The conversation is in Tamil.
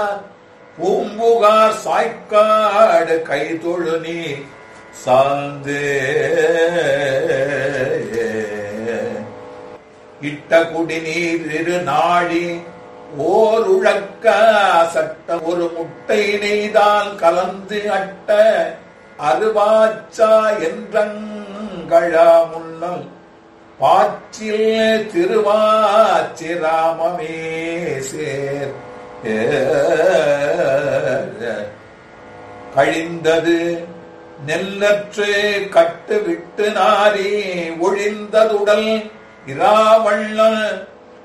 பூம்புகார் சாய்க்காடு கைதொழு நீ சார்ந்து இட்ட குடிநீர் இரு நாழி ஓர் உழக்க சட்ட ஒரு முட்டை நெய்தால் கலந்து அட்ட அருவாச்சா என்றங்கழா முன்னம் பாச்சில் திருவாச்சிராமமே சேர் கழிந்தது நெல்லற்று கட்டு விட்டு நாரி ஒழிந்ததுடல் இராவள்ள